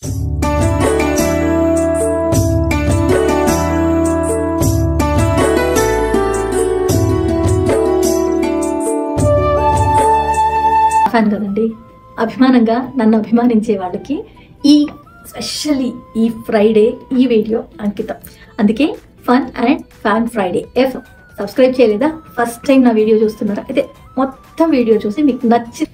fan కదండి అభిమానంగా నన్ను అభిమానించే వాళ్ళకి ఈ స్పెషల్లీ ఈ ఫ్రైడే ఈ వీడియో అంకితం అందుకే fun and fan Friday F subscribe చేయలేదా ఫస్ట్ టైం నా వీడియో చూస్తున్నారా అయితే మొత్తం వీడియో చూసి మీకు నచ్చి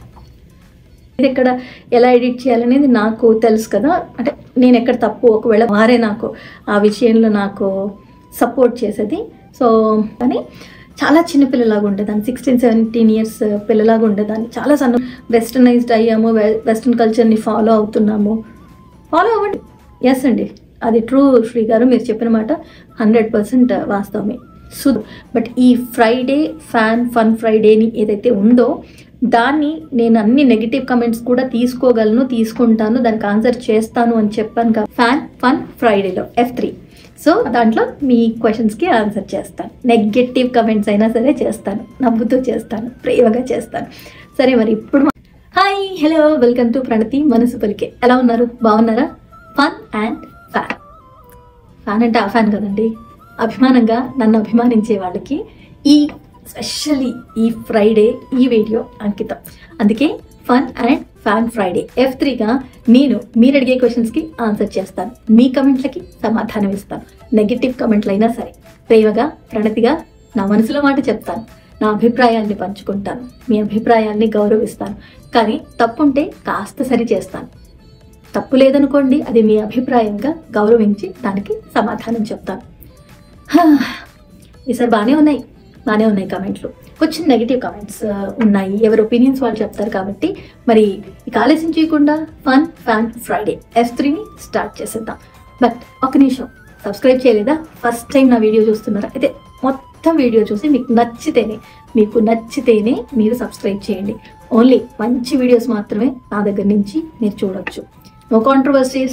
ఇది ఎక్కడ ఎలా ఎడిట్ చేయాలనేది నాకు తెలుసు కదా అంటే నేను ఎక్కడ తప్పు ఒకవేళ వారే నాకు ఆ విషయంలో నాకు సపోర్ట్ చేసేది సో కానీ చాలా చిన్న పిల్లలాగా ఉండేదాన్ని సిక్స్టీన్ సెవెంటీన్ ఇయర్స్ పిల్లలాగా ఉండేదాన్ని చాలా సన్న వెస్టర్నైజ్డ్ అయ్యాము వెస్ట్రన్ కల్చర్ని ఫాలో అవుతున్నాము ఫాలో అవ్వండి ఎస్ అండి అది ట్రూ శ్రీ గారు మీరు చెప్పిన మాట హండ్రెడ్ పర్సెంట్ వాస్తవమే సో బట్ ఈ ఫ్రైడే ఫ్యాన్ ఫన్ ఫ్రైడేని ఏదైతే ఉందో దాన్ని నేను అన్ని నెగిటివ్ కమెంట్స్ కూడా తీసుకోగలను తీసుకుంటాను దానికి ఆన్సర్ చేస్తాను అని చెప్పాను కదా ఫ్యాన్ ఫన్ ఫ్రైడేలో ఎఫ్ త్రీ సో దాంట్లో మీ క్వశ్చన్స్కి ఆన్సర్ చేస్తాను నెగటివ్ కమెంట్స్ అయినా సరే చేస్తాను నవ్వుతూ చేస్తాను ప్రేమగా చేస్తాను సరే మరి ఇప్పుడు మా- hi hello welcome to Pranathi మనసు పలికే ఎలా ఉన్నారు బాగున్నారా ఫన్ అండ్ ఫ్యాన్ ఫ్యాన్ అంటే ఆ ఫ్యాన్ కదండి అభిమానంగా నన్ను అభిమానించే వాళ్ళకి ఈ స్పెషల్లీ ఈ ఫ్రైడే ఈ వీడియో అంకితం అందుకే fun and fan Friday F త్రీగా నేను మీరు అడిగే క్వశ్చన్స్కి ఆన్సర్ చేస్తాను మీ కమెంట్లకి సమాధానం ఇస్తాను నెగిటివ్ కమెంట్లు అయినా సరే ప్రేమగా ప్రణతిగా నా మనసులో మాట చెప్తాను నా అభిప్రాయాల్ని పంచుకుంటాను మీ అభిప్రాయాల్ని గౌరవిస్తాను కానీ తప్పుంటే కాస్త సరి చేస్తాను తప్పు లేదనుకోండి అది మీ అభిప్రాయంగా గౌరవించి దానికి సమాధానం చెప్తాను హా, ఈసారి బాగానే ఉన్నాయి బాగానే ఉన్నాయి కమెంట్లు కొంచెం నెగిటివ్ కమెంట్స్ ఉన్నాయి ఎవరి ఒపీనియన్స్ వాళ్ళు చెప్తారు కాబట్టి మరి ఇక ఆలస్యం చేయకుండా ఫన్ ఫ్యాన్ ఫ్రైడే ఎఫ్ త్రీని స్టార్ట్ చేసేద్దాం బట్ ఒక నిమిషం సబ్స్క్రైబ్ చేయలేదా ఫస్ట్ టైం నా వీడియో చూస్తున్నారా అయితే మొత్తం వీడియో చూసి మీకు నచ్చితేనే మీకు నచ్చితేనే మీరు సబ్స్క్రైబ్ చేయండి ఓన్లీ మంచి వీడియోస్ మాత్రమే నా దగ్గర నుంచి మీరు చూడొచ్చు no controversies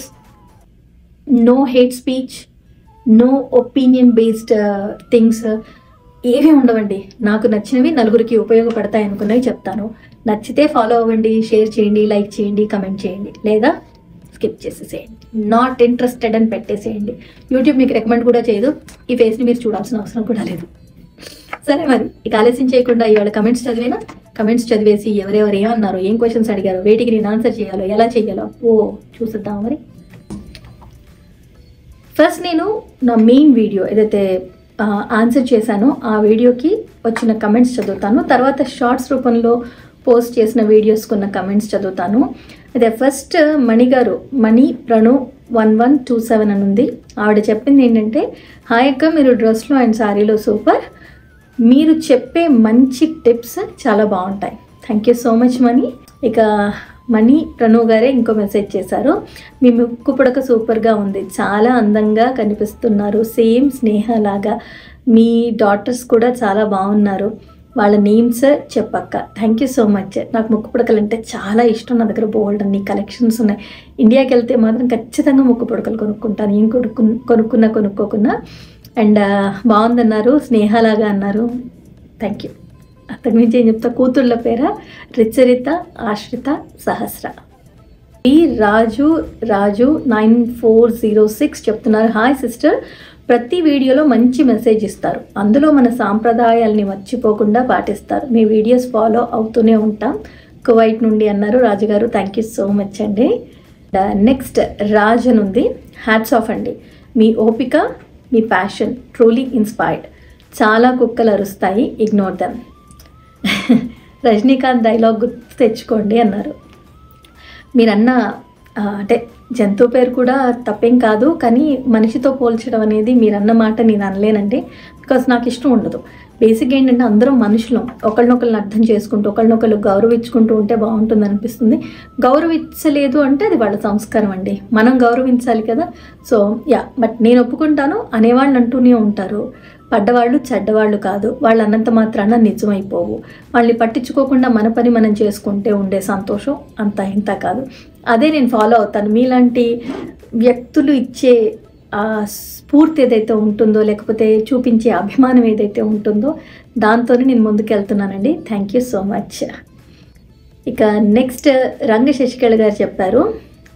no hate speech no opinion based things ఏవి ఉండవండి నాకు నచ్చినవి నలుగురికి ఉపయోగపడతాయి అనుకున్నవి చెప్తాను నచ్చితే ఫాలో అవ్వండి షేర్ చేయండి లైక్ చేయండి కమెంట్ చేయండి లేదా స్కిప్ చేసేసేయండి నాట్ ఇంట్రెస్టెడ్ అని పెట్టేసేయండి యూట్యూబ్ మీకు రికమెండ్ కూడా చేయదు ఈ ఫేస్ని మీరు చూడాల్సిన అవసరం కూడా లేదు సరే మరి ఇక ఆలస్యం చేయకుండా ఇవాళ కమెంట్స్ చదివేనా కమెంట్స్ చదివేసి ఎవరెవరు ఏమన్నారు ఏం క్వశ్చన్స్ అడిగారో వేటికి నేను ఆన్సర్ చేయాలో ఎలా చేయాలో ఓ చూసిద్దాం మరి ఫస్ట్ నేను నా మెయిన్ వీడియో ఏదైతే ఆన్సర్ చేశానో ఆ వీడియోకి వచ్చిన కమెంట్స్ చదువుతాను తర్వాత షార్ట్స్ రూపంలో పోస్ట్ చేసిన వీడియోస్కి ఉన్న కమెంట్స్ చదువుతాను అదే first Mani garu Mani Pranu one one two seven అని ఉంది ఆవిడ చెప్పింది ఏంటంటే హాయ్ అక్క మీరు డ్రెస్లో అండ్ శారీలో సూపర్ మీరు చెప్పే మంచి టిప్స్ చాలా బాగుంటాయి thank you so much Mani ఇక మణి ప్రణు గారే ఇంకో మెసేజ్ చేశారు మీ ముక్కు పుడక సూపర్గా ఉంది చాలా అందంగా కనిపిస్తున్నారు సేమ్ స్నేహ లాగా మీ డాటర్స్ కూడా చాలా బాగున్నారు వాళ్ళ నేమ్స్ చెప్పక్క థ్యాంక్ యూ సో మచ్ నాకు ముక్కు పుడకలు అంటే చాలా ఇష్టం నా దగ్గర బోల్డ్ అన్ని కలెక్షన్స్ ఉన్నాయి ఇండియాకి వెళ్తే మాత్రం ఖచ్చితంగా ముక్కు పుడకలు కొనుక్కుంటాను ఏం కొనుక్కు కొనుక్కున్నా కొనుక్కోకున్నా అండ్ బాగుందన్నారు స్నేహలాగా అన్నారు థ్యాంక్ యూ అంతకు మించి ఏం చెప్తా కూతుళ్ళ పేర రిచరిత ఆశ్రిత సహస్ర ఈ Raju Raju nine four zero six చెప్తున్నారు హాయ్ సిస్టర్ ప్రతి వీడియోలో మంచి మెసేజ్ ఇస్తారు అందులో మన సాంప్రదాయాల్ని మర్చిపోకుండా పాటిస్తారు మీ వీడియోస్ ఫాలో అవుతూనే ఉంటాం కువైట్ నుండి అన్నారు రాజుగారు థ్యాంక్ యూ సో మచ్ అండి నెక్స్ట్ రాజ్ అని ఉంది హ్యాట్స్ ఆఫ్ అండి మీ ఓపిక మీ ప్యాషన్ ట్రూలీ ఇన్స్పైర్డ్ చాలా కుక్కలు అరుస్తాయి ఇగ్నోర్ దమ్ రజనీకాంత్ డైలాగ్ గుర్తు తెచ్చుకోండి అన్నారు మీరన్న ఆ, అంటే జంతువు పేరు కూడా తప్పేం కాదు కానీ మనిషితో పోల్చడం అనేది మీరన్న మాట నేను అనలేనండి బికాస్ నాకు ఇష్టం ఉండదు బేసిక్ ఏంటంటే అందరం మనుషులం ఒకళ్ళనొకళ్ళని అర్థం చేసుకుంటూ ఒకళ్ళనొకళ్ళు గౌరవించుకుంటూ ఉంటే బాగుంటుంది అనిపిస్తుంది గౌరవించలేదు అంటే అది వాళ్ళ సంస్కారం అండి మనం గౌరవించాలి కదా సో యా బట్ నేను ఒప్పుకుంటాను అనేవాళ్ళు అంటూనే ఉంటారు పడ్డవాళ్ళు చెడ్డవాళ్ళు కాదు వాళ్ళు అన్నంత మాత్రాన నిజమైపోవు వాళ్ళని పట్టించుకోకుండా మన పని మనం చేసుకుంటే ఉండే సంతోషం అంత ఇంత కాదు అదే నేను ఫాలో అవుతాను మీలాంటి వ్యక్తులు ఇచ్చే ఆ స్ఫూర్తి ఏదైతే ఉంటుందో లేకపోతే చూపించే అభిమానం ఏదైతే ఉంటుందో దాంతోనే నేను ముందుకెళ్తున్నానండి థ్యాంక్ యూ సో మచ్ ఇక నెక్స్ట్ రంగ శశికళ గారు చెప్పారు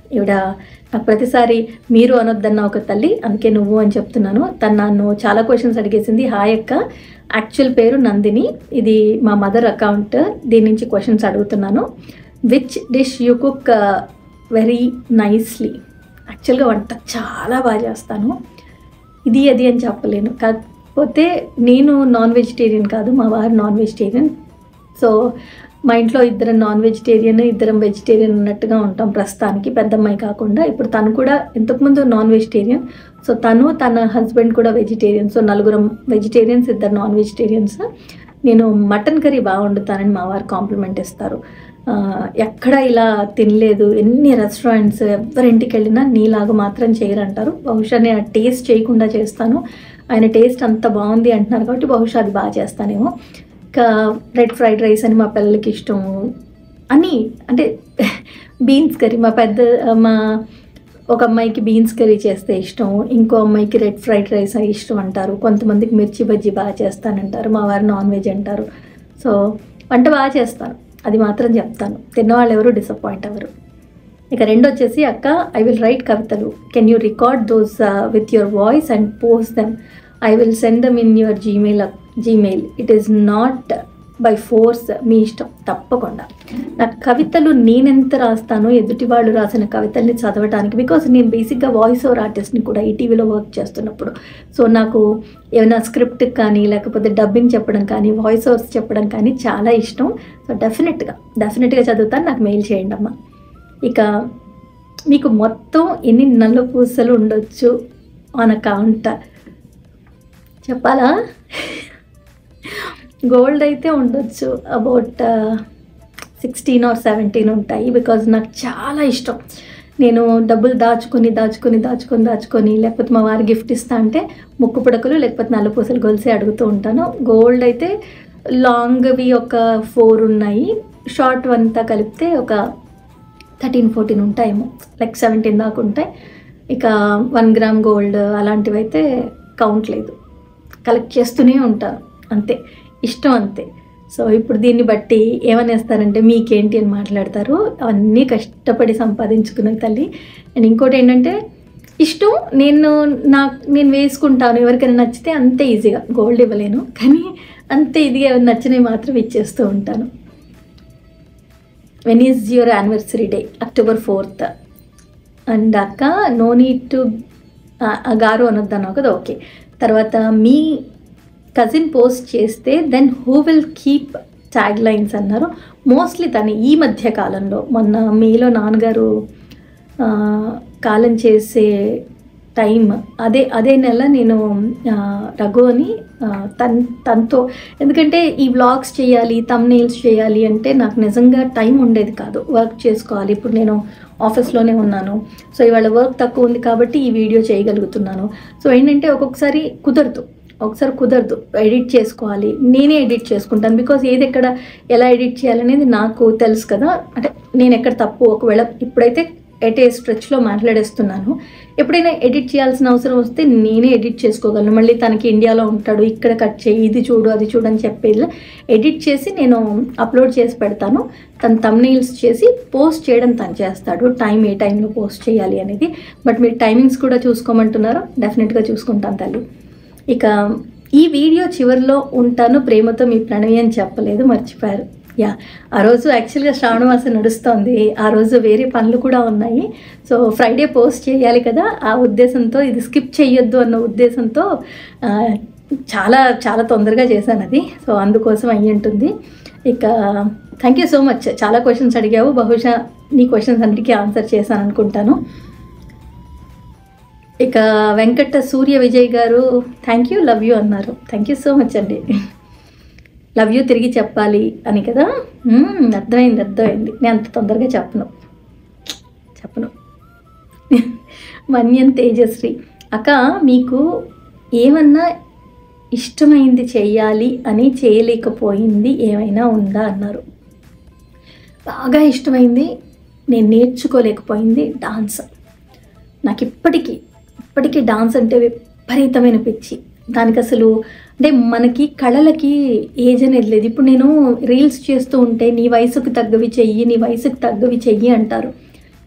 ఈవిడ నాకు ప్రతిసారి మీరు అనొద్దన్న ఒక తల్లి అందుకే నువ్వు అని చెప్తున్నాను తను నన్ను చాలా క్వశ్చన్స్ అడిగేసింది హాయ్ అక్క యాక్చువల్ పేరు నందిని ఇది మా మదర్ అకౌంట్ దీని నుంచి క్వశ్చన్స్ అడుగుతున్నాను which dish you cook very nicely యాక్చువల్గా వంట చాలా బాగా చేస్తాను ఇది అది అని చెప్పలేను కాకపోతే నేను నాన్ వెజిటేరియన్ కాదు మా వారు నాన్ వెజిటేరియన్ సో మా ఇంట్లో ఇద్దరం నాన్ వెజిటేరియన్ ఇద్దరం వెజిటేరియన్ ఉన్నట్టుగా ఉంటాం ప్రస్తుతానికి పెద్దమ్మాయి కాకుండా ఇప్పుడు తను కూడా ఇంతకుముందు నాన్ వెజిటేరియన్ సో తను తన హస్బెండ్ కూడా వెజిటేరియన్ సో నలుగురం వెజిటేరియన్స్ ఇద్దరు నాన్ వెజిటేరియన్స్ నేను మటన్ కర్రీ బాగా వండుతానని మా వారు కాంప్లిమెంట్ ఇస్తారు ఆ, ఎక్కడ ఇలా తినలేదు ఎన్ని రెస్టారెంట్స్ ఎవరింటికి వెళ్ళినా నీలాగా మాత్రం చేయరంటారు బహుశా నేను టేస్ట్ చేయకుండా చేస్తాను ఆయన టేస్ట్ అంత బాగుంది అంటున్నారు కాబట్టి బహుశా అది బాగా చేస్తానేమో ఇంకా రెడ్ ఫ్రైడ్ రైస్ అని మా పిల్లలకి ఇష్టం అన్నీ అంటే బీన్స్ కర్రీ మా పెద్ద మా ఒక అమ్మాయికి బీన్స్ కర్రీ చేస్తే ఇష్టం ఇంకో అమ్మాయికి రెడ్ ఫ్రైడ్ రైస్ ఇష్టం అంటారు కొంతమందికి మిర్చి బజ్జీ బాగా చేస్తానంటారు మా వారు నాన్ వెజ్ అంటారు సో వంట బాగా చేస్తాను అది మాత్రం చెప్తాను తిన్నవాళ్ళు ఎవరు డిసప్పాయింట్ అవ్వరు ఇక రెండు వచ్చేసి అక్క ఐ విల్ రైట్ కవితలు can you record those with your voice and post them I will send them in your Gmail Gmail it is not by force మీ ఇష్టం తప్పకుండా నాకు కవితలు నేనెంత రాస్తానో ఎదుటి వాళ్ళు రాసిన కవితల్ని చదవటానికి బికాస్ నేను బేసిక్గా వాయిస్ ఓవర్ ఆర్టిస్ట్ని కూడా ఈటీవీలో వర్క్ చేస్తున్నప్పుడు సో నాకు ఏమైనా స్క్రిప్ట్ కానీ లేకపోతే డబ్బింగ్ చెప్పడం కానీ వాయిస్ ఓవర్స్ చెప్పడం కానీ చాలా ఇష్టం సో డెఫినెట్గా డెఫినెట్గా చదువుతాను నాకు మెయిల్ చేయండి అమ్మా ఇక మీకు మొత్తం ఎన్ని నల్ల పూసలు ఉండొచ్చు ఆన్ అకౌంట్ చెప్పాలా గోల్డ్ అయితే ఉండొచ్చు అబౌట్ సిక్స్టీన్ ఆర్ సెవెంటీన్ ఉంటాయి బికాజ్ నాకు చాలా ఇష్టం నేను డబ్బులు దాచుకొని దాచుకొని దాచుకొని దాచుకొని లేకపోతే మా వారి గిఫ్ట్ ఇస్తా అంటే ముక్కు పుడకలు లేకపోతే నల్ల పూసలు గొలిసి అడుగుతూ ఉంటాను గోల్డ్ అయితే లాంగ్వి ఒక ఫోర్ ఉన్నాయి షార్ట్ అంతా కలిపితే ఒక థర్టీన్ ఫోర్టీన్ ఉంటాయేమో లైక్ సెవెంటీన్ దాకా ఉంటాయి ఇక వన్ గ్రామ్ గోల్డ్ అలాంటివి అయితే కౌంట్ లేదు కలెక్ట్ చేస్తూనే ఉంటాను అంతే ఇష్టం అంతే సో ఇప్పుడు దీన్ని బట్టి ఏమనేస్తారంటే మీకేంటి అని మాట్లాడతారు అవన్నీ కష్టపడి సంపాదించుకునే తల్లి అండ్ ఇంకోటి ఏంటంటే ఇష్టం నేను నాకు నేను వేసుకుంటాను ఎవరికైనా నచ్చితే అంతే ఈజీగా గోల్డ్ ఇవ్వలేను కానీ అంతే ఇదిగా నచ్చినవి మాత్రం ఇచ్చేస్తూ ఉంటాను when is your anniversary day October fourth and అక్క నో నీడ్ టు గారు అనొద్దన్నావు కదా ఓకే తర్వాత మీ కజిన్ పోస్ట్ చేస్తే then who will keep tag lines అన్నారు మోస్ట్లీ తను ఈ మధ్య కాలంలో మొన్న మేలో నాన్నగారు ఆ, కాలం చేసే టైం అదే అదే నెల నేను ఆ, రఘు అని ఆ, తన్ తనతో ఎందుకంటే ఈ వ్లాగ్స్ చేయాలి తమ్నేల్స్ చేయాలి అంటే నాకు నిజంగా టైం ఉండేది కాదు వర్క్ చేసుకోవాలి ఇప్పుడు నేను ఆఫీస్లోనే ఉన్నాను సో ఇవాళ వర్క్ తక్కువ ఉంది కాబట్టి ఈ వీడియో చేయగలుగుతున్నాను సో ఏంటంటే ఒక్కొక్కసారి కుదరదు ఒకసారి కుదరదు ఎడిట్ చేసుకోవాలి నేనే ఎడిట్ చేసుకుంటాను బికాజ్ ఏది ఎక్కడ ఎలా ఎడిట్ చేయాలనేది నాకు తెలుసు కదా అంటే నేను ఎక్కడ తప్పు ఒకవేళ ఇప్పుడైతే ఎట్ ఏ స్ట్రెచ్లో మాట్లాడేస్తున్నాను ఎప్పుడైనా ఎడిట్ చేయాల్సిన అవసరం వస్తే నేనే ఎడిట్ చేసుకోగలను మళ్ళీ తనకి ఇండియాలో ఉంటాడు ఇక్కడ కట్ చేయి ఇది చూడు అది చూడు అని చెప్పేది ఎడిట్ చేసి నేను అప్లోడ్ చేసి పెడతాను తను తమ్నైల్స్ చేసి పోస్ట్ చేయడం తను చేస్తాడు టైం ఏ టైంలో పోస్ట్ చేయాలి అనేది బట్ మీరు టైమింగ్స్ కూడా చూసుకోమంటున్నారో డెఫినెట్గా చూసుకుంటాను తల్లి ఇక ఈ వీడియో చివరిలో ఉంటాను ప్రేమతో మీ ప్రణవి అని చెప్పలేదు మర్చిపోయారు యా ఆ రోజు యాక్చువల్గా శ్రావణమాసం నడుస్తోంది ఆ రోజు వేరే పనులు కూడా ఉన్నాయి సో ఫ్రైడే పోస్ట్ చేయాలి కదా ఆ ఉద్దేశంతో ఇది స్కిప్ చేయొద్దు అన్న ఉద్దేశంతో ఆ, చాలా చాలా తొందరగా చేశాను అది సో అందుకోసం అయ్యి ఉంటుంది ఇక థ్యాంక్ యూ సో మచ్ చాలా క్వశ్చన్స్ అడిగావు బహుశా నీ క్వశ్చన్స్ అన్నిటికీ ఆన్సర్ చేశాను అనుకుంటాను ఇక Venkata Surya Vijay garu thank you love you అన్నారు థ్యాంక్ యూ సో మచ్ అండి లవ్ యూ తిరిగి చెప్పాలి అని కదా మ్మ్, అర్థమైంది అర్థమైంది నేను అంత తొందరగా చెప్పను చెప్పను మన్యం తేజశ్రీ అక్క మీకు ఏమన్నా ఇష్టమైంది చెయ్యాలి అని చేయలేకపోయింది ఏమైనా ఉందా అన్నారు బాగా ఇష్టమైంది నేను నేర్చుకోలేకపోయింది డాన్స్ నాకు ఇప్పటికీ ఇప్పటికీ డాన్స్ అంటే విపరీతమైన పిచ్చి దానికి అసలు అంటే మనకి కళలకి ఏజ్ అనేది లేదు ఇప్పుడు నేను రీల్స్ చేస్తూ ఉంటే నీ వయసుకు తగ్గవి చెయ్యి నీ వయసుకు తగ్గవి చెయ్యి అంటారు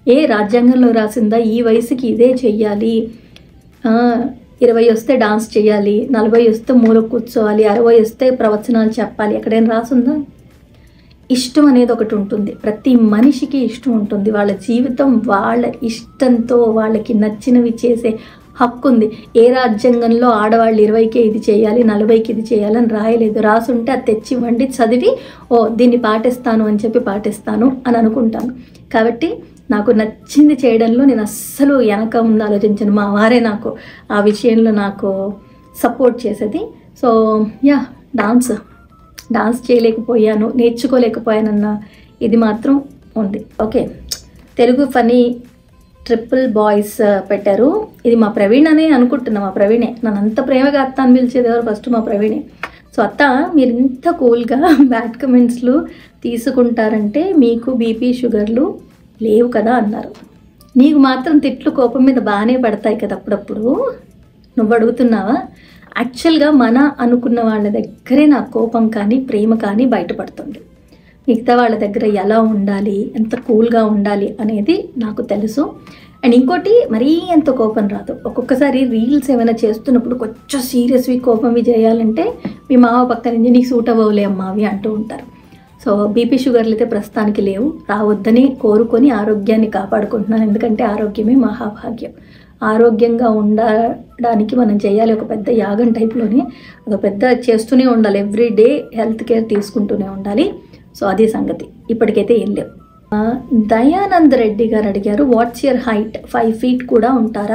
ఏ రాజ్యాంగంలో రాసిందా ఈ వయసుకి ఇదే చెయ్యాలి ఆ, ఇరవై వస్తే డాన్స్ చేయాలి నలభై వస్తే మూల కూర్చోవాలి అరవై వస్తే ప్రవచనాలు చెప్పాలి ఎక్కడైనా రాసుందా ఇష్టం అనేది ఒకటి ఉంటుంది ప్రతి మనిషికి ఇష్టం ఉంటుంది వాళ్ళ జీవితం వాళ్ళ ఇష్టంతో వాళ్ళకి నచ్చినవి చేసే హక్కు ఉంది ఏ రాజ్యాంగంలో ఆడవాళ్ళు ఇరవైకే ఇది చేయాలి నలభైకి ఇది చేయాలని రాయలేదు రాసుంటే అది తెచ్చి వండి చదివి ఓ దీన్ని పాటిస్తాను అని చెప్పి పాటిస్తాను అని అనుకుంటాను కాబట్టి నాకు నచ్చింది చేయడంలో నేను అస్సలు వెనక ముందు ఆలోచించను మా వారే నాకు ఆ విషయంలో నాకు సపోర్ట్ చేసేది సో యా డాన్స్ డాన్స్ చేయలేకపోయాను నేర్చుకోలేకపోయానన్న ఇది మాత్రం ఉంది okay Telugu funny triple boys పెట్టారు ఇది మా ప్రవీణ్ అనే అనుకుంటున్నా మా ప్రవీణే నన్ను అంత ప్రేమగా అత్త అని పిలిచేది ఎవరు ఫస్ట్ మా ప్రవీణే సో అత్త మీరు ఇంత కూల్గా బ్యాడ్ కమెంట్స్లు తీసుకుంటారంటే మీకు బీపీ షుగర్లు లేవు కదా అన్నారు నీకు మాత్రం తిట్లు కోపం మీద బాగానే పడతాయి కదా అప్పుడప్పుడు నువ్వు అడుగుతున్నావా యాక్చువల్గా మన అనుకున్న వాళ్ళ దగ్గరే నా కోపం కానీ ప్రేమ కానీ బయటపడుతుంది మిగతా వాళ్ళ దగ్గర ఎలా ఉండాలి ఎంత కూల్గా ఉండాలి అనేది నాకు తెలుసు అండ్ ఇంకోటి మరీ ఎంత కోపం రాదు ఒక్కొక్కసారి రీల్స్ ఏమైనా చేస్తున్నప్పుడు కొంచెం సీరియస్వి కోపంవి చేయాలంటే మీ మామ పక్క నుంచి నీకు సూట్ అవ్వలే అమ్మా అవి అంటూ ఉంటారు సో బీపీ షుగర్లు అయితే ప్రస్తుతానికి లేవు రావద్దని కోరుకొని ఆరోగ్యాన్ని కాపాడుకుంటున్నాను ఎందుకంటే ఆరోగ్యమే మహాభాగ్యం ఆరోగ్యంగా ఉండడానికి మనం చేయాలి ఒక పెద్ద యాగం టైప్లోనే ఒక పెద్ద చేస్తూనే ఉండాలి ఎవ్రీ డే హెల్త్ కేర్ తీసుకుంటూనే ఉండాలి సో అది సంగతి ఇప్పటికైతే ఏం లేవు ఆ, దయానంద్ రెడ్డి గారు అడిగారు what's your height five feet కూడా ఉంటారా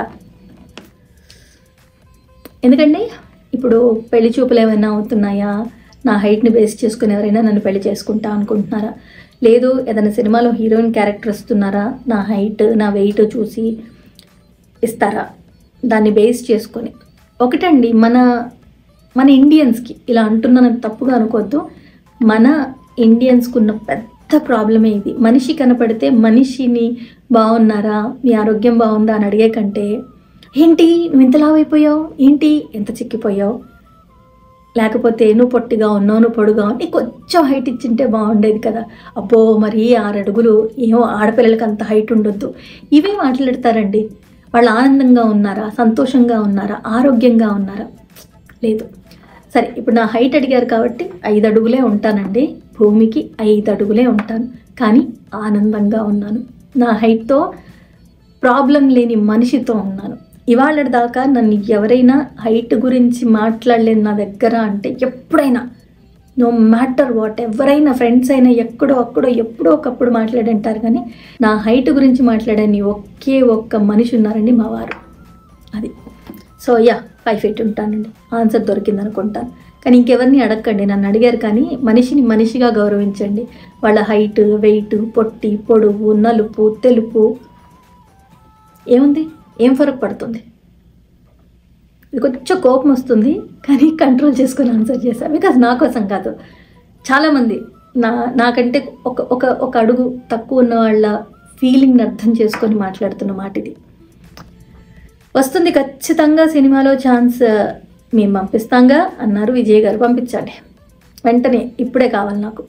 ఎందుకండి ఇప్పుడు పెళ్లి చూపులు ఏమైనా అవుతున్నాయా నా హైట్ని బేస్ చేసుకుని ఎవరైనా నన్ను పెళ్లి చేసుకుంటా అనుకుంటున్నారా లేదు ఏదైనా సినిమాలో హీరోయిన్ క్యారెక్టర్ వస్తున్నారా నా హైట్ నా వెయిట్ చూసి ఇస్తారా దాన్ని బేస్ చేసుకొని ఒకటండి మన మన ఇండియన్స్కి ఇలా అంటున్నానని తప్పుగా అనుకోవద్దు మన ఇండియన్స్కి ఉన్న పెద్ద ప్రాబ్లమే ఇది మనిషి కనపడితే మనిషిని బాగున్నారా మీ ఆరోగ్యం బాగుందా అని అడిగే కంటే ఏంటి నువ్వు ఇంత లావైపోయావు ఏంటి ఎంత చిక్కిపోయావు లేకపోతే నువ్వు పొట్టిగా ఉన్నావు నువ్వు పొడుగా ఉన్నావు నీకు కొంచెం హైట్ ఇచ్చింటే బాగుండేది కదా అబ్బో మరి ఆరు అడుగులు ఏమో ఆడపిల్లలకి అంత హైట్ ఉండొద్దు ఇవే మాట్లాడతారండి వాళ్ళు ఆనందంగా ఉన్నారా సంతోషంగా ఉన్నారా ఆరోగ్యంగా ఉన్నారా లేదు సరే ఇప్పుడు నా హైట్ అడిగారు కాబట్టి ఐదు అడుగులే ఉంటానండి భూమికి ఐదు అడుగులే ఉంటాను కానీ ఆనందంగా ఉన్నాను నా హైట్తో ప్రాబ్లం లేని మనిషితో ఉన్నాను ఇవాళ దాకా నన్ను ఎవరైనా హైట్ గురించి మాట్లాడలేదు నా దగ్గర అంటే ఎప్పుడైనా నో మ్యాటర్ వాట్ ఎవరైనా ఫ్రెండ్స్ అయినా ఎక్కడో అక్కడో ఎప్పుడో ఒకప్పుడు మాట్లాడంటారు కానీ నా హైట్ గురించి మాట్లాడని ఒకే ఒక్క మనిషి ఉన్నారండి మా వారు అది సో యా ఫైవ్ ఫీట్ ఉంటానండి ఆన్సర్ దొరికింది అనుకుంటాను కానీ ఇంకెవరిని అడగండి నన్ను అడిగారు కానీ మనిషిని మనిషిగా గౌరవించండి వాళ్ళ హైట్ వెయిట్ పొట్టి పొడుగు నలుపు తెలుపు ఏముంది ఏం ఫరక్ పడుతుంది ఇది కొంచెం కోపం వస్తుంది కానీ కంట్రోల్ చేసుకొని ఆన్సర్ చేశాను బికాజ్ నా కోసం కాదు చాలామంది నా నాకంటే ఒక ఒక ఒక అడుగు తక్కువ ఉన్న వాళ్ళ ఫీలింగ్ని అర్థం చేసుకొని మాట్లాడుతున్న మాట ఇది వస్తుంది ఖచ్చితంగా సినిమాలో ఛాన్స్ మేము పంపిస్తాంగా అన్నారు విజయ్ గారు పంపించండి వెంటనే ఇప్పుడే కావాలి నాకు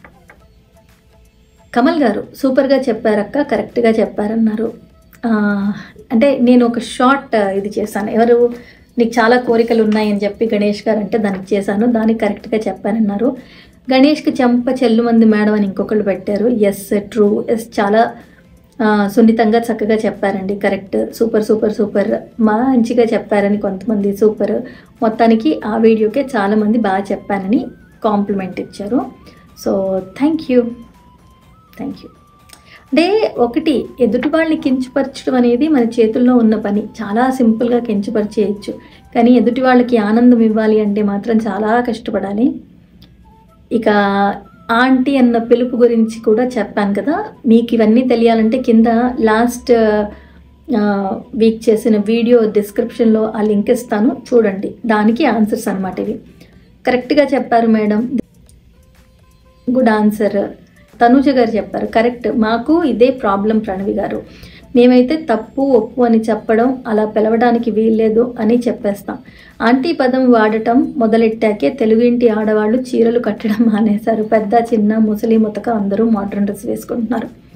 కమల్ గారు సూపర్గా చెప్పారక్క కరెక్ట్గా చెప్పారన్నారు ఆ, అంటే నేను ఒక షార్ట్ ఇది చేశాను ఎవరు నీకు చాలా కోరికలు ఉన్నాయని చెప్పి గణేష్ గారు అంటే దానికి చేశాను దానికి కరెక్ట్గా చెప్పానన్నారు గణేష్కి చెంప చెల్లు మంది మేడం అని ఇంకొకళ్ళు పెట్టారు ఎస్ ట్రూ ఎస్ చాలా ఆ, సున్నితంగా చక్కగా చెప్పారండి కరెక్ట్ సూపర్ సూపర్ సూపర్ మంచిగా చెప్పారని కొంతమంది సూపర్ మొత్తానికి ఆ వీడియోకే చాలామంది బాగా చెప్పానని కాంప్లిమెంట్ ఇచ్చారు so thank you thank you అంటే ఒకటి ఎదుటి వాళ్ళని కించపరచడం అనేది మన చేతుల్లో ఉన్న పని చాలా సింపుల్గా కించపరిచేయచ్చు కానీ ఎదుటి వాళ్ళకి ఆనందం ఇవ్వాలి అంటే మాత్రం చాలా కష్టపడాలి ఇక ఆంటీ అన్న పిలుపు గురించి కూడా చెప్పాను కదా మీకు ఇవన్నీ తెలియాలంటే కింద లాస్ట్ వీక్ చేసిన వీడియో డిస్క్రిప్షన్లో ఆ లింక్ ఇస్తాను చూడండి దానికి ఆన్సర్స్ అనమాట ఇవి కరెక్ట్గా చెప్పారు మేడం గుడ్ ఆన్సర్ తనూజ గారు చెప్పారు కరెక్ట్ మాకు ఇదే ప్రాబ్లం ప్రణవి గారు మేమైతే తప్పు ఒప్పు అని చెప్పడం అలా పిలవడానికి వీల్లేదు అని చెప్పేస్తాం ఆంటీ పదం వాడటం మొదలెట్టాకే తెలుగింటి ఆడవాళ్ళు చీరలు కట్టడం మానేశారు పెద్ద చిన్న ముసలి ముతక అందరూ మోడ్రన్ డ్రెస్ వేసుకుంటున్నారు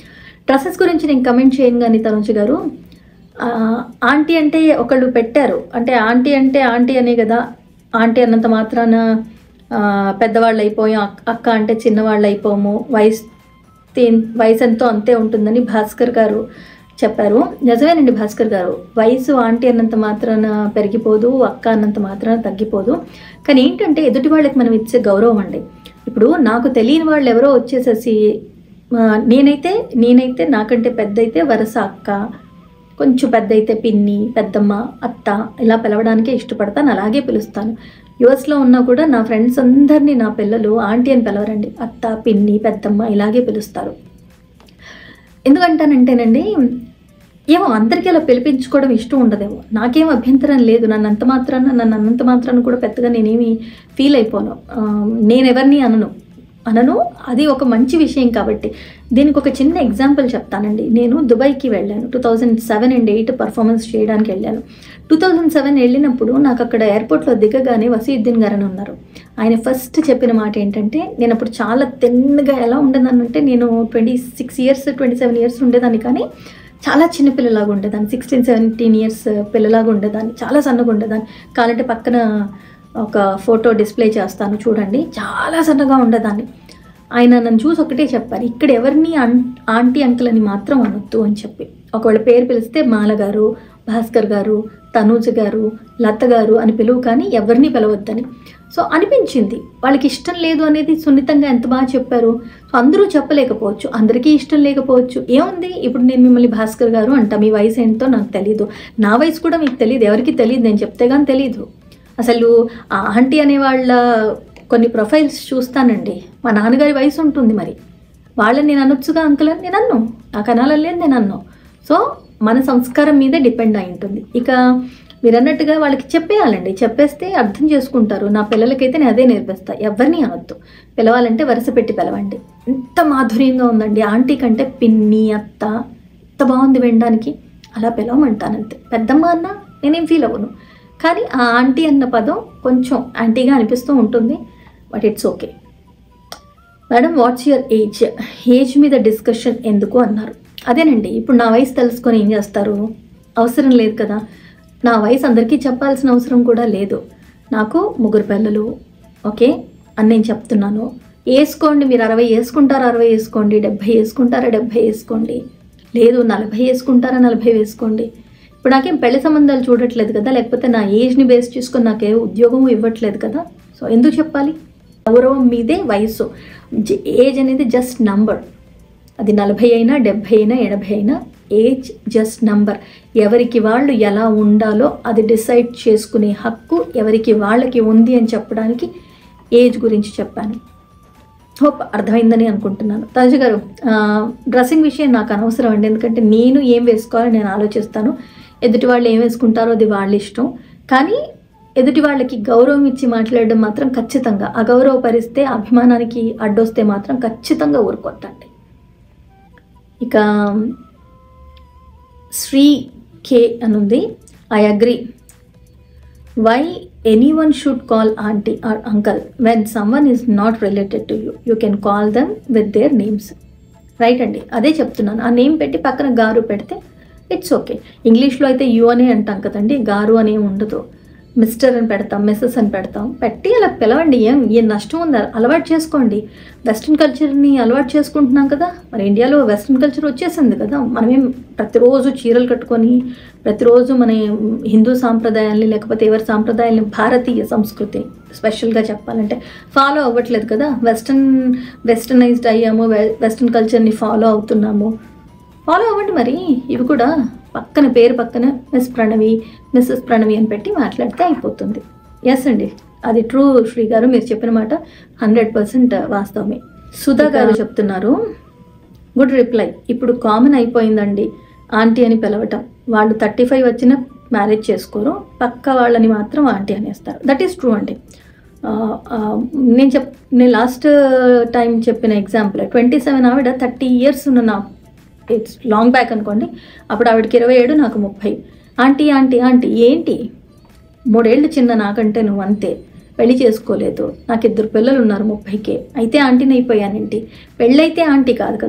డ్రెస్సెస్ గురించి నేను కమెంట్ చేయను కానీ తనుజ గారు ఆ, ఆంటీ అంటే ఒకళ్ళు పెట్టారు అంటే ఆంటీ అంటే ఆంటీ అనే కదా ఆంటీ అన్నంత మాత్రాన ఆ, పెద్దవాళ్ళు అయిపోయాం అక్- అక్క అంటే చిన్నవాళ్ళు అయిపోము వయసు తే- వయసు ఎంతో అంతే ఉంటుందని భాస్కర్ గారు చెప్పారు నిజమేనండి భాస్కర్ గారు వయసు ఆంటీ అన్నంత మాత్రాన పెరిగిపోదు అక్క అన్నంత మాత్రాన తగ్గిపోదు కానీ ఏంటంటే ఎదుటి వాళ్ళకి మనం ఇచ్చే గౌరవం అండి ఇప్పుడు నాకు తెలియని వాళ్ళు ఎవరో వచ్చేసేసి ఆ, నేనైతే నేనైతే నాకంటే పెద్ద అయితే వరస అక్క కొంచెం పెద్ద అయితే పిన్ని పెద్దమ్మ అత్త ఇలా పిలవడానికే ఇష్టపడతాను అలాగే పిలుస్తాను యుఎస్లో ఉన్నా కూడా నా ఫ్రెండ్స్ అందరినీ నా పిల్లలు ఆంటీ అని పిలవరండి అత్త పిన్ని పెద్దమ్మ ఇలాగే పిలుస్తారు ఎందుకంటానంటేనండి ఏమో అందరికీ అలా పిలిపించుకోవడం ఇష్టం ఉండదేమో నాకేం అభ్యంతరం లేదు నన్ను అంత మాత్రాన నన్ను అన్నంత మాత్రాన కూడా పెద్దగా నేనేమి ఫీల్ అయిపోను ఆ, నేను ఎవరిని అనను అనను అది ఒక మంచి విషయం కాబట్టి దీనికి ఒక చిన్న ఎగ్జాంపుల్ చెప్తానండి నేను దుబాయ్కి వెళ్ళాను two thousand seven and eight performance చేయడానికి వెళ్ళాను టూ థౌజండ్ సెవెన్ వెళ్ళినప్పుడు నాకు అక్కడ ఎయిర్పోర్ట్లో దిగగానే వసీద్దీన్ గారు అని ఉన్నారు ఆయన ఫస్ట్ చెప్పిన మాట ఏంటంటే నేను అప్పుడు చాలా తెన్నగా ఎలా ఉండేదానంటే నేను twenty six years twenty seven years ఉండేదాన్ని కానీ చాలా చిన్న పిల్లలాగా ఉండేదాన్ని సిక్స్టీన్ సెవెంటీన్ ఇయర్స్ పిల్లలాగా ఉండేదాన్ని చాలా సన్నగా ఉండేదాన్ని కావాలంటే పక్కన ఒక ఫోటో డిస్ప్లే చేస్తాను చూడండి చాలా సన్నగా ఉండేదాన్ని ఆయన నన్ను చూసి ఒకటే చెప్పారు ఇక్కడ ఎవరిని అన్ ఆంటీ అంకుల్ అని మాత్రం అనొద్దు అని చెప్పి ఒకవేళ పేరు పిలిస్తే మాల గారు భాస్కర్ గారు తనూజ్ గారు లత గారు అని పిలువు కానీ ఎవరిని పిలవద్దని సో అనిపించింది వాళ్ళకి ఇష్టం లేదు అనేది సున్నితంగా ఎంత బాగా చెప్పారు సో అందరూ చెప్పలేకపోవచ్చు అందరికీ ఇష్టం లేకపోవచ్చు ఏముంది ఇప్పుడు నేను మిమ్మల్ని భాస్కర్ గారు అంటా మీ వయసు ఏంటో నాకు తెలియదు నా వయసు కూడా మీకు తెలియదు ఎవరికి తెలియదు నేను చెప్తే కానీ తెలియదు అసలు ఆ ఆంటీ అనే వాళ్ళ కొన్ని ప్రొఫైల్స్ చూస్తానండి మా నాన్నగారి వయసు ఉంటుంది మరి వాళ్ళని నేను అనొచ్చుగా అంకుల్ అని నేను అన్ను నాకు అనాలని లేదు నేను అన్ను సో మన సంస్కారం మీదే డిపెండ్ అయి ఉంటుంది ఇక మీరు అన్నట్టుగా వాళ్ళకి చెప్పేయాలండి చెప్పేస్తే అర్థం చేసుకుంటారు నా పిల్లలకైతే నేను అదే నేర్పిస్తా ఎవరిని అనొద్దు పిలవాలంటే వరుస పెట్టి పిలవండి ఎంత మాధుర్యంగా ఉందండి ఆంటీ కంటే పిన్ని అత్త ఎంత బాగుంది వినడానికి అలా పిలవమంటానంతే పెద్దమ్మ అన్న నేనేం ఫీల్ అవ్వను కానీ ఆ ఆంటీ అన్న పదం కొంచెం యాంటీగా అనిపిస్తూ ఉంటుంది but it's okay madam what's your age age మీద డిస్కషన్ ఎందుకు అన్నారు అదేనండి ఇప్పుడు నా వయసు తెలుసుకొని ఏం చేస్తారు అవసరం లేదు కదా నా వయసు అందరికీ చెప్పాల్సిన అవసరం కూడా లేదు నాకు ముగ్గురు పిల్లలు ఓకే అని నేను చెప్తున్నాను వేసుకోండి మీరు అరవై వేసుకుంటారా అరవై వేసుకోండి డెబ్భై వేసుకుంటారా డెబ్భై వేసుకోండి లేదు నలభై వేసుకుంటారా నలభై వేసుకోండి ఇప్పుడు నాకేం పెళ్లి సంబంధాలు చూడట్లేదు కదా లేకపోతే నా ఏజ్ని బేస్ చేసుకొని నాకే ఉద్యోగం ఇవ్వట్లేదు కదా సో ఎందుకు చెప్పాలి గౌరవం మీదే వయసు జ- ఏజ్ అనేది జస్ట్ నంబర్ అది నలభై అయినా డెబ్భై అయినా ఎనభై అయినా ఏజ్ జస్ట్ నంబర్ ఎవరికి వాళ్ళు ఎలా ఉండాలో అది డిసైడ్ చేసుకునే హక్కు ఎవరికి వాళ్ళకి ఉంది అని చెప్పడానికి ఏజ్ గురించి చెప్పాను హోప్ అర్థమైందని అనుకుంటున్నాను తనుజ గారు ఆ, డ్రెస్సింగ్ విషయం నాకు అనవసరం అండి ఎందుకంటే నేను ఏం వేసుకోవాలో నేను ఆలోచిస్తాను ఎదుటి వాళ్ళు ఏం వేసుకుంటారో అది వాళ్ళ ఇష్టం కానీ ఎదుటి వాళ్ళకి గౌరవం ఇచ్చి మాట్లాడడం మాత్రం ఖచ్చితంగా అగౌరవపరిస్తే అభిమానానికి అడ్డొస్తే మాత్రం ఖచ్చితంగా ఊరుకొట్టండి ఇక శ్రీ కే అనుంది I agree why anyone should call aunty or uncle when someone is not related to you you can call them with their names right అండి అదే చెప్తున్నాను ఆ నేమ్ పెట్టి పక్కన గారు పెడితే ఇట్స్ ఓకే ఇంగ్లీష్లో అయితే యూ అనే అంటాం కదండి గారు అనే ఉండదు మిస్టర్ అని పెడతాం మిస్సెస్ అని పెడతాం పెట్టి అలా పిలవండి ఏం ఏం నష్టం ఉందా అలవాటు చేసుకోండి వెస్ట్రన్ కల్చర్ని అలవాటు చేసుకుంటున్నాం కదా మరి ఇండియాలో వెస్ట్రన్ కల్చర్ వచ్చేసింది కదా మనమేం ప్రతిరోజు చీరలు కట్టుకొని ప్రతిరోజు మన హిందూ సాంప్రదాయాల్ని లేకపోతే ఎవరి సాంప్రదాయాల్ని భారతీయ సంస్కృతి స్పెషల్గా చెప్పాలంటే ఫాలో అవ్వట్లేదు కదా వెస్ట్రన్ వెస్టర్నైజ్డ్ అయ్యాము వె- వెస్ట్రన్ కల్చర్ని ఫాలో అవుతున్నాము ఫాలో అవ్వండి మరి ఇవి కూడా పక్కన పేరు పక్కన మిస్ ప్రణవి మిస్సెస్ ప్రణవి అని పెట్టి మాట్లాడితే అయిపోతుంది ఎస్ అండి అది ట్రూ శ్రీ గారు మీరు చెప్పిన మాట హండ్రెడ్ పర్సెంట్ వాస్తవమే సుధా గారు చెప్తున్నారు గుడ్ రిప్లై ఇప్పుడు కామన్ అయిపోయిందండి ఆంటీ అని పిలవటం వాళ్ళు థర్టీ ఫైవ్ వచ్చిన మ్యారేజ్ చేసుకోరు పక్క వాళ్ళని మాత్రం ఆంటీ అనేస్తారు దట్ ఈస్ ట్రూ అండి ఆ, ఆ, నేను చెప్ నేను లాస్ట్ టైం చెప్పిన ఎగ్జాంపుల్ ట్వంటీ సెవెన్ ఆవిడ థర్టీ ఇయర్స్ ఉన్న నా ఇట్స్ లాంగ్ బ్యాక్ అనుకోండి అప్పుడు ఆవిడకి ఇరవై ఏడు నాకు ముప్పై ఆంటీ ఆంటీ ఆంటీ ఏంటి మూడేళ్ళు చిన్న నాకంటే నువ్వు అంతే పెళ్లి చేసుకోలేదు నాకు ఇద్దరు పిల్లలు ఉన్నారు ముప్పైకే అయితే ఆంటీని అయిపోయానేంటి పెళ్ళైతే ఆంటీ కాదు కదా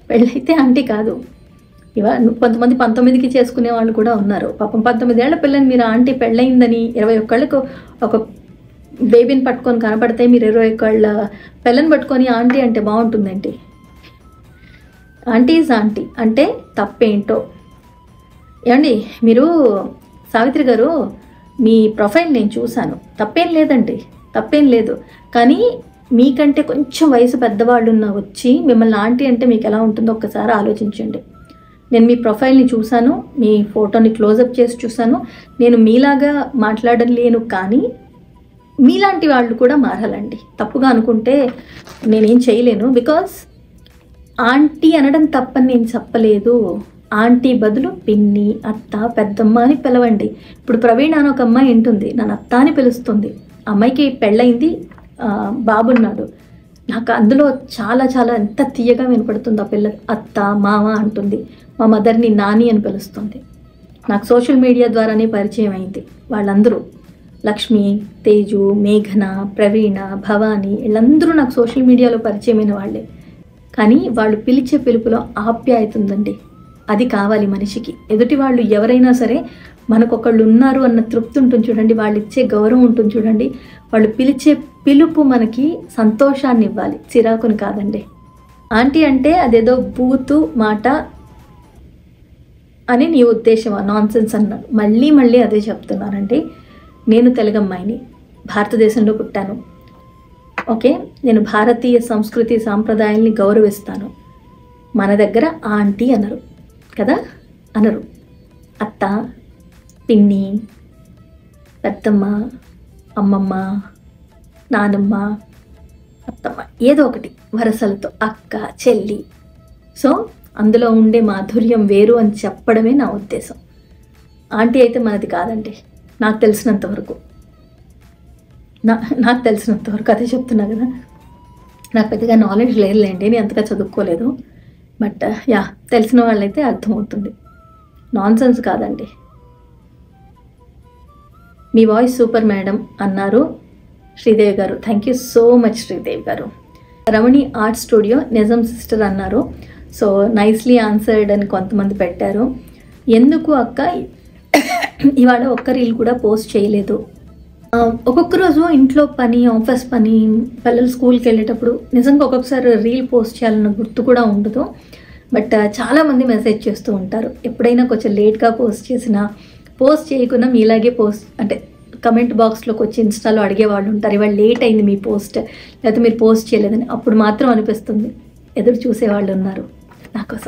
పెళ్ళైతే ఆంటీ కాదు ఇవా కొంతమంది పంతొమ్మిదికి చేసుకునే వాళ్ళు కూడా ఉన్నారు పాపం పంతొమ్మిదేళ్ల పిల్లని మీరు ఆంటీ పెళ్ళయిందని ఇరవై ఒక్కళ్ళకు ఒక బేబీని పట్టుకొని కనపడితే మీరు ఇరవై ఒక్కళ్ళ పిల్లని పట్టుకొని ఆంటీ అంటే బాగుంటుందండి ఆంటీ ఈజ్ ఆంటీ అంటే తప్పేంటో ఏమండి మీరు సావిత్రి గారు మీ ప్రొఫైల్ నేను చూశాను తప్పేం లేదండి తప్పేం లేదు కానీ మీకంటే కొంచెం వయసు పెద్దవాళ్ళు ఉన్న వచ్చి మిమ్మల్ని ఆంటీ అంటే మీకు ఎలా ఉంటుందో ఒక్కసారి ఆలోచించండి నేను మీ ప్రొఫైల్ని చూశాను మీ ఫోటోని క్లోజప్ చేసి చూశాను నేను మీలాగా మాట్లాడలేను కానీ మీలాంటి వాళ్ళు కూడా మారాలండి తప్పుగా అనుకుంటే నేనేం చేయలేను బికాస్ ఆంటీ అనడం తప్పని నేను చెప్పలేదు ఆంటీ బదులు పిన్ని అత్త పెద్దమ్మ అని పిలవండి ఇప్పుడు ప్రవీణ్ అని ఒక అమ్మాయి ఉంటుంది నన్ను అత్త అని పిలుస్తుంది అమ్మాయికి పెళ్ళయింది ఆ, బాబున్నాడు నాకు అందులో చాలా చాలా ఎంత తీయగా వినపడుతుంది ఆ పిల్ల అత్త మామ అంటుంది మా మదర్ని నాని అని పిలుస్తుంది నాకు సోషల్ మీడియా ద్వారానే పరిచయం అయింది వాళ్ళందరూ లక్ష్మి తేజు మేఘన ప్రవీణ భవాని వీళ్ళందరూ నాకు సోషల్ మీడియాలో పరిచయమైన వాళ్ళే కానీ వాళ్ళు పిలిచే పిలుపులో ఆప్యాయత ఉందండి అది కావాలి మనిషికి ఎదుటి వాళ్ళు ఎవరైనా సరే మనకొకళ్ళు ఉన్నారు అన్న తృప్తి ఉంటుంది చూడండి వాళ్ళు ఇచ్చే గౌరవం ఉంటుంది చూడండి వాళ్ళు పిలిచే పిలుపు మనకి సంతోషాన్ని ఇవ్వాలి చిరాకుని కాదండి ఆంటీ అంటే అదేదో బూతు మాట అని నీ ఉద్దేశం నాన్ సెన్స్ అన్నాడు మళ్ళీ మళ్ళీ అదే చెప్తున్నానండి నేను తెలుగమ్మాయిని భారతదేశంలో పుట్టాను ఓకే నేను భారతీయ సంస్కృతి సాంప్రదాయాల్ని గౌరవిస్తాను మన దగ్గర ఆంటీ అనరు కదా అనరు అత్త పిన్ని పెద్దమ్మ అమ్మమ్మ నానమ్మ అత్తమ్మ ఏదో ఒకటి వరసలతో అక్క చెల్లి సో అందులో ఉండే మాధుర్యం వేరు అని చెప్పడమే నా ఉద్దేశం ఆంటీ అయితే మనది కాదండి నాకు తెలిసినంత వరకు నా నాకు తెలిసినంత వరకు అదే చెప్తున్నా కదా నాకు పెద్దగా నాలెడ్జ్ లేదులేండి నేను అంతగా చదువుకోలేదు బట్ యా తెలిసిన వాళ్ళైతే అర్థమవుతుంది నాన్ సెన్స్ కాదండి మీ వాయిస్ సూపర్ మేడం అన్నారు Sridevi garu thank you so much Sridevi garu Ramani art studio నిజం సిస్టర్ అన్నారు సో నైస్లీ ఆన్సర్డ్ అని కొంతమంది పెట్టారు ఎందుకు అక్క ఇవాళ ఒక్క రీల్ కూడా పోస్ట్ చేయలేదు ఆ, ఒక్కొక్క రోజు ఇంట్లో పని ఆఫీస్ పని పిల్లలు స్కూల్కి వెళ్ళేటప్పుడు నిజంగా ఒక్కొక్కసారి రీల్ పోస్ట్ చేయాలన్న గుర్తు కూడా ఉండదు బట్ చాలామంది మెసేజ్ చేస్తూ ఉంటారు ఎప్పుడైనా కొంచెం లేట్గా పోస్ట్ చేసినా పోస్ట్ చేయకుండా మీలాగే పోస్ట్ అంటే కమెంట్ బాక్స్లోకి వచ్చి ఇన్స్టాలో అడిగే వాళ్ళు ఉంటారు ఇవాళ లేట్ అయింది మీ పోస్ట్ లేకపోతే మీరు పోస్ట్ చేయలేదని అప్పుడు మాత్రం అనిపిస్తుంది ఎదురు చూసేవాళ్ళు ఉన్నారు నా కోసం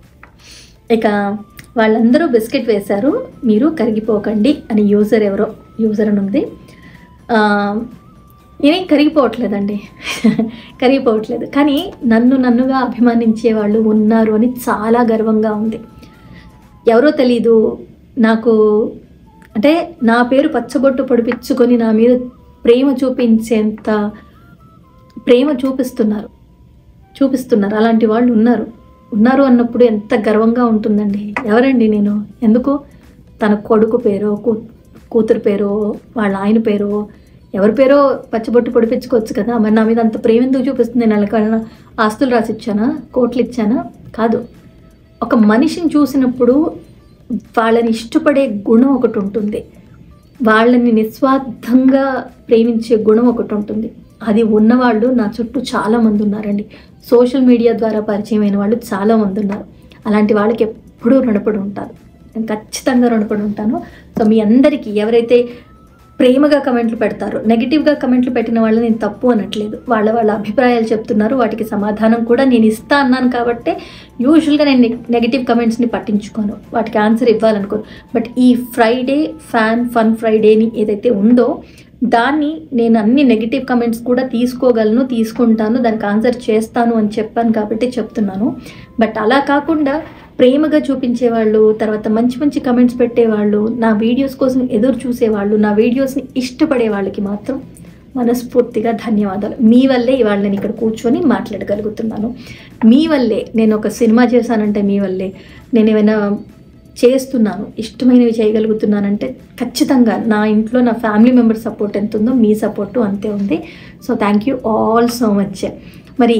ఇక వాళ్ళందరూ బిస్కెట్ వేశారు మీరు కరిగిపోకండి అని యూజర్ ఎవరో యూజర్ అని ఉంది ఆ, నేనేం కరిగిపోవట్లేదండి కరిగిపోవట్లేదు కానీ నన్ను నన్నుగా అభిమానించే వాళ్ళు ఉన్నారు అని చాలా గర్వంగా ఉంది ఎవరో తెలీదు నాకు అంటే నా పేరు పచ్చబొట్టు పొడిపించుకొని నా మీద ప్రేమ చూపించేంత ప్రేమ చూపిస్తున్నారు చూపిస్తున్నారు అలాంటి వాళ్ళు ఉన్నారు ఉన్నారు అన్నప్పుడు ఎంత గర్వంగా ఉంటుందండి ఎవరండి నేను ఎందుకు తన కొడుకు పేరో కూ కూతురు పేరో వాళ్ళ ఆయన పేరో ఎవరి పేరో పచ్చబొట్టు పొడిపించుకోవచ్చు కదా మరి నా మీద అంత ప్రేమ ఎందుకు చూపిస్తుంది నేను వాళ్ళకన్నా ఆస్తులు రాసి ఇచ్చానా కోట్లు ఇచ్చానా కాదు ఒక మనిషిని చూసినప్పుడు వాళ్ళని ఇష్టపడే గుణం ఒకటి ఉంటుంది వాళ్ళని నిస్వార్థంగా ప్రేమించే గుణం ఒకటి ఉంటుంది అది ఉన్నవాళ్ళు నా చుట్టూ చాలా మంది ఉన్నారండి సోషల్ మీడియా ద్వారా పరిచయం అయిన వాళ్ళు చాలా మంది ఉన్నారు అలాంటి వాళ్ళకి ఎప్పుడూ రుణపడి ఉంటారు నేను ఖచ్చితంగా రుణపడి ఉంటాను సో మీ అందరికీ ఎవరైతే ప్రేమగా కమెంట్లు పెడతారో నెగిటివ్గా కమెంట్లు పెట్టిన వాళ్ళని నేను తప్పు అనట్లేదు వాళ్ళ వాళ్ళ అభిప్రాయాలు చెప్తున్నారు వాటికి సమాధానం కూడా నేను ఇస్తా అన్నాను కాబట్టి యూజువల్గా నేను నెగిటివ్ కమెంట్స్ని పట్టించుకోను వాటికి ఆన్సర్ ఇవ్వాలనుకోను బట్ ఈ ఫ్రైడే ఫ్యాన్ ఫన్ ఫ్రైడేని ఏదైతే ఉందో దాన్ని నేను అన్ని నెగిటివ్ కమెంట్స్ కూడా తీసుకోగలను తీసుకుంటాను దానికి ఆన్సర్ చేస్తాను అని చెప్పాను కాబట్టి చెప్తున్నాను బట్ అలా కాకుండా ప్రేమగా చూపించేవాళ్ళు తర్వాత మంచి మంచి కమెంట్స్ పెట్టేవాళ్ళు నా వీడియోస్ కోసం ఎదురు చూసేవాళ్ళు నా వీడియోస్ని ఇష్టపడే వాళ్ళకి మాత్రం మనస్ఫూర్తిగా ధన్యవాదాలు మీ వల్లే ఇవాళ నేను ఇక్కడ కూర్చొని మాట్లాడగలుగుతున్నాను మీ వల్లే నేను ఒక సినిమా చేశానంటే మీ వల్లే నేను ఏమైనా చేస్తున్నాను ఇష్టమైనవి చేయగలుగుతున్నానంటే ఖచ్చితంగా నా ఇంట్లో నా ఫ్యామిలీ మెంబర్ సపోర్ట్ ఎంత ఉందో మీ సపోర్టు అంతే ఉంది so thank you all so much మరి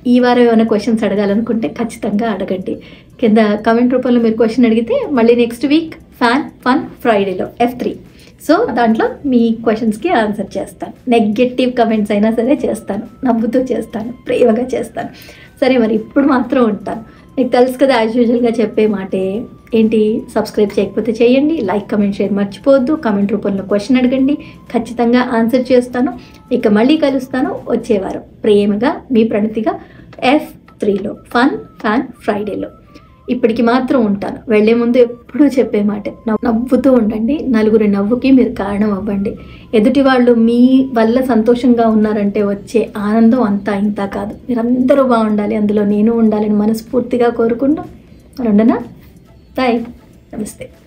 ఈ వారం ఏమైనా క్వశ్చన్స్ అడగాలనుకుంటే ఖచ్చితంగా అడగండి కింద కమెంట్ రూపంలో మీరు క్వశ్చన్ అడిగితే మళ్ళీ నెక్స్ట్ వీక్ ఫ్యాన్ ఫన్ ఫ్రైడేలో ఎఫ్ త్రీ సో దాంట్లో మీ క్వశ్చన్స్కి ఆన్సర్ చేస్తాను నెగటివ్ కమెంట్స్ అయినా సరే చేస్తాను నవ్వుతూ చేస్తాను ప్రేమగా చేస్తాను సరే మరి ఇప్పుడు మాత్రం ఉంటాను మీకు తెలుసు కదా యాజ్ యూజువల్గా చెప్పే మాటే ఏంటి సబ్స్క్రైబ్ చేయకపోతే చేయండి లైక్ కమెంట్ షేర్ మర్చిపోవద్దు కమెంట్ రూపంలో క్వశ్చన్ అడగండి ఖచ్చితంగా ఆన్సర్ చేస్తాను ఇక మళ్ళీ కలుస్తాను వచ్చే వారం ప్రేమగా మీ ప్రణతిగా ఎఫ్ త్రీలో ఫన్ ఫ్యాన్ ఫ్రైడేలో ఇప్పటికి మాత్రం ఉంటాను వెళ్లే ముందు ఎప్పుడూ చెప్పే మాట నవ్వు- నవ్వుతూ ఉండండి నలుగురి నవ్వుకి మీరు కారణం అవ్వండి ఎదుటి వాళ్ళు మీ వల్ల సంతోషంగా ఉన్నారంటే వచ్చే ఆనందం అంతా ఇంత కాదు మీరందరూ బాగుండాలి అందులో నేను ఉండాలని మనస్ఫూర్తిగా కోరుకుంటూ మరి ఉండనా బాయ్ నమస్తే